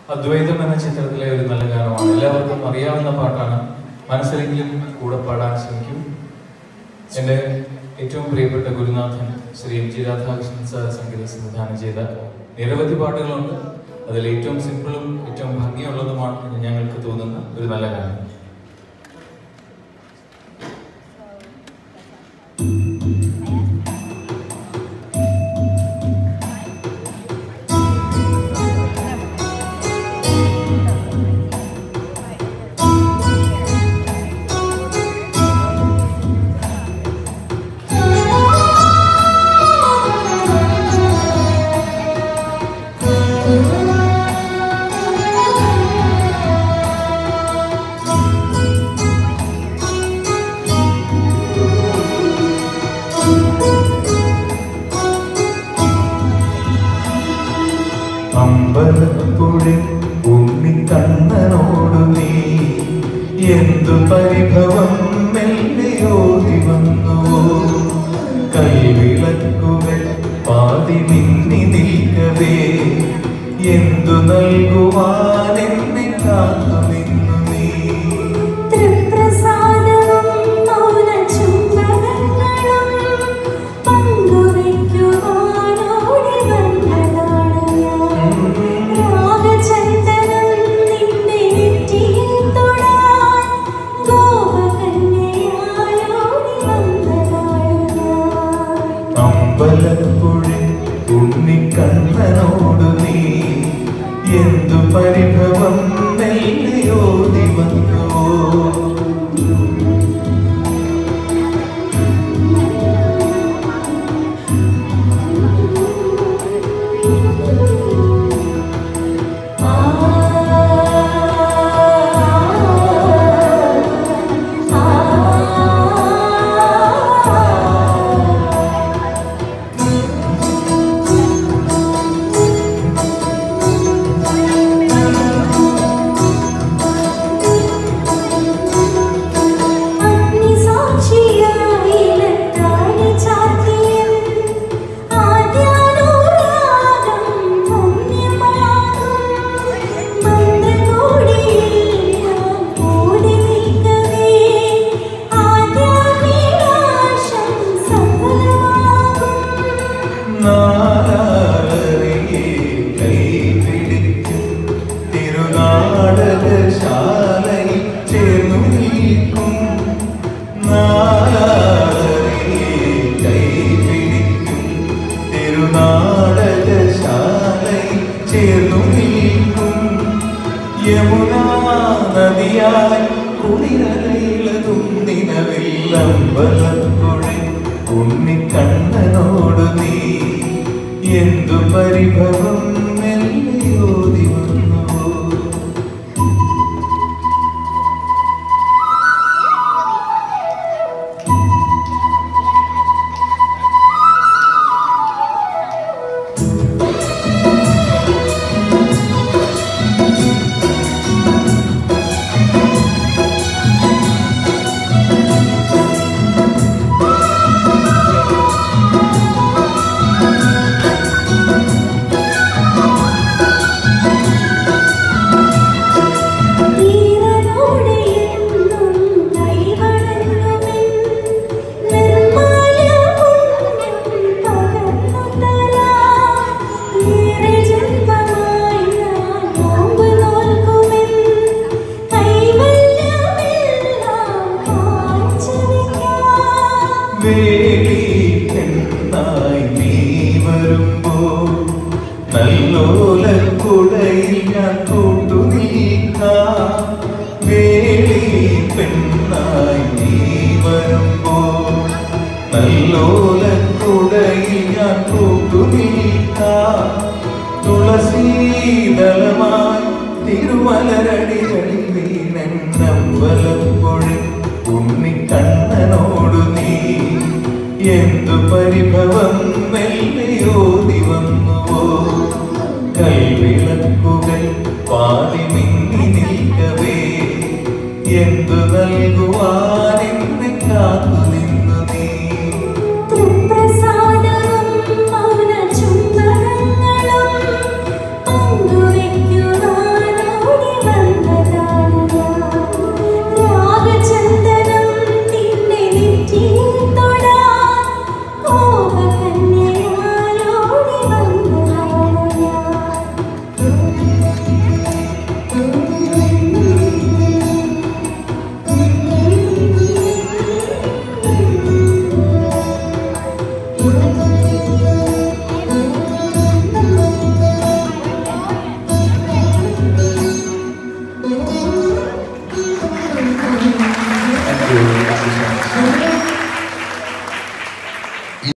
അദ്വൈതം എന്ന ചിത്രത്തിലെ ഒരു നല്ല ഗാനമാണ് എല്ലാവർക്കും അറിയാവുന്ന പാട്ടാണ് മനസ്സിലെങ്കിലും കൂടെ പാടാൻ ശ്രമിക്കും എൻ്റെ ഏറ്റവും പ്രിയപ്പെട്ട ഗുരുനാഥൻ Shri M G Radhakrishnan sir സംഗീത സംവിധാനം ചെയ്ത നിരവധി പാട്ടുകളുണ്ട് അതിൽ ഏറ്റവും സിമ്പിളും ഏറ്റവും ഭംഗിയുള്ളതുമാണ് എന്ന് ഞങ്ങൾക്ക് തോന്നുന്ന ഒരു നല്ല ഗാനം അമ്പലപ്പുഴി ഉണ്ണിക്കണ്ണനോടു നീ എന്തു പരിഭവം മെല്ലിയോതി വന്നുവോ കൈവിളക്കുകൾ പാതി മിന്നി നിൽക്കവേ എന്തു നൽകുവാൻ എന്നെ കാത്തു നിന്നു നീ തൃപ്രസാദവും മൗനചുംബനങ്ങളും പങ്കുവയ്ക്കുവാനോടി വന്നതാണ് ഞാൻ. രാഗചന്ദനം നിന്റെ നെറ്റിയിൽ തൊടാൻ ഗോപകന്യയായോടി വന്നതാണ് ഞാൻ. അമ്പലപ്പുഴി ഉണ്ണിക്കണ്ണനോടു നീ എന്തു പരിഭവം മെല്ലിയോതി വന്നുവോ അഗ്നിസാക്ഷിയായിലെത്താടി ചാർത്തിയും ആദ്യാനുരാഗം പുണ്യമാകും മന്ത്രകോടിയിൽ ഞാൻ കൂടി നിൽക്കവേ ആദ്യാഭിലാഷം സഫലമാകും നാലാളറിയെ കൈപിടിച്ച് തിരുനാടകശാലയിൽ ചേർന്നു നിൽക്കും നാലാളറിയെ കൈപിടിക്കും തിരുനാടകശാലയിൽ ചേർന്നു നിൽക്കും യമുനാ നദിയായി കുളിരലയിലതും നിലവില്ലമ്പലക്കുഴി ഉണ്ണിക്കണ്ണനോട് നീ എന്തു പരിഭവം മെല്ലിയോതി വന്നുവോ നീരനോടെ എന്നും കൈവണങ്ങുമെൻ നിർമ്മല പുണ്യം പകർന്നു തരാം ഏറെ ജന്മമായി ഞാൻ നോമ്പ് നോൽക്കുമെൻ കൈവല്യമെല്ലാം കാഴ്ചവെക്കാം വേലിക്കെന്നായി നീ വരുമ്പോൾ നല്ലോലക്കുടയിൽ ഞാൻ കൊണ്ടു നീക്കാം വേലി പെണ്ണായി നീ വരുമ്പോൾ നല്ലോലക്കുടയിൽ ഞാൻ കൊണ്ടു നീക്കാം തുളസീതളമായി തിരുമലരടികളിൽ വീണമ്പലപ്പൊഴി ഉണ്ണിക്കണ്ണനോടു നീ എന്തു പരിഭവം മെല്ലിയോതി വന്നുവോ കൈവിളക്കുകൾ പാതി മിന്നി നിൽക്കവേ എന്തു നൽകുവാൻ എന്നെ കാത്തു നിന്നു നീ തൃപ്രസാദവും മൗനചുംബനങ്ങളും പങ്കുവയ്ക്കുവാൻ ചിരി